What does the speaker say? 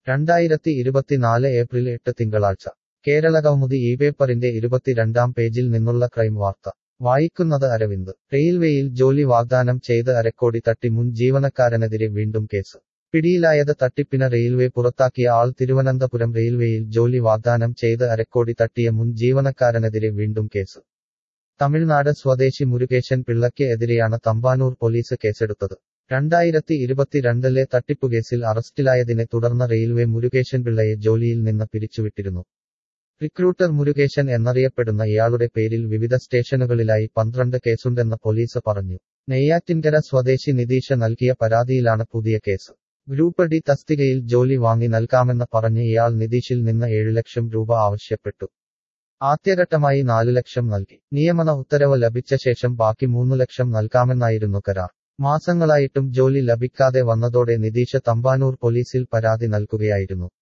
രണ്ടായിരത്തി ഇരുപത്തിനാല് ഏപ്രിൽ എട്ട് തിങ്കളാഴ്ച കേരളകൗമുദി ഈ പേപ്പറിന്റെ ഇരുപത്തിരണ്ടാം പേജിൽ നിന്നുള്ള ക്രൈം വാർത്ത വായിക്കുന്നത് അരവിന്ദ് റെയിൽവേയിൽ ജോലി വാഗ്ദാനം ചെയ്ത് അരക്കോടി തട്ടി മുൻ ജീവനക്കാരനെതിരെ വീണ്ടും കേസ് പിടിയിലായത് തട്ടിപ്പിന് റെയിൽവേ പുറത്താക്കിയ ആൾ തിരുവനന്തപുരം റെയിൽവേയിൽ ജോലി വാഗ്ദാനം ചെയ്ത് അരക്കോടി തട്ടിയ മുൻ ജീവനക്കാരനെതിരെ വീണ്ടും കേസ് തമിഴ്നാട് സ്വദേശി മുരുകേശൻ പിള്ളയ്ക്ക് എതിരെയാണ് തമ്പാനൂർ പോലീസ് കേസെടുത്തത് രണ്ടായിരത്തി ഇരുപത്തിരണ്ടിലെ തട്ടിപ്പുകേസിൽ അറസ്റ്റിലായതിനെ തുടർന്ന് റെയിൽവേ മുരുകേശൻ പിള്ളയെ ജോലിയിൽ നിന്ന് പിരിച്ചുവിട്ടിരുന്നു റിക്രൂട്ടർ മുരുകേശൻ എന്നറിയപ്പെടുന്ന ഇയാളുടെ പേരിൽ വിവിധ സ്റ്റേഷനുകളിലായി പന്ത്രണ്ട് കേസുണ്ടെന്ന് പോലീസ് പറഞ്ഞു നെയ്യാറ്റിൻകര സ്വദേശി നിതീഷ നൽകിയ പരാതിയിലാണ് പുതിയ കേസ് ഗ്രൂപ്പ് ഡി തസ്തികയിൽ ജോലി വാങ്ങി നൽകാമെന്ന് പറഞ്ഞ് ഇയാൾ നിതീഷിൽ നിന്ന് ഏഴ് ലക്ഷം രൂപ ആവശ്യപ്പെട്ടു ആദ്യഘട്ടമായി നാലു ലക്ഷം നൽകി നിയമന ഉത്തരവ് ലഭിച്ച ശേഷം ബാക്കി മൂന്നു ലക്ഷം നൽകാമെന്നായിരുന്നു കരാർ മാസങ്ങളായിട്ടും ജോലി ലഭിക്കാതെ വന്നതോടെ നിതീഷ് തമ്പാനൂർ പോലീസിൽ പരാതി നൽകുകയായിരുന്നു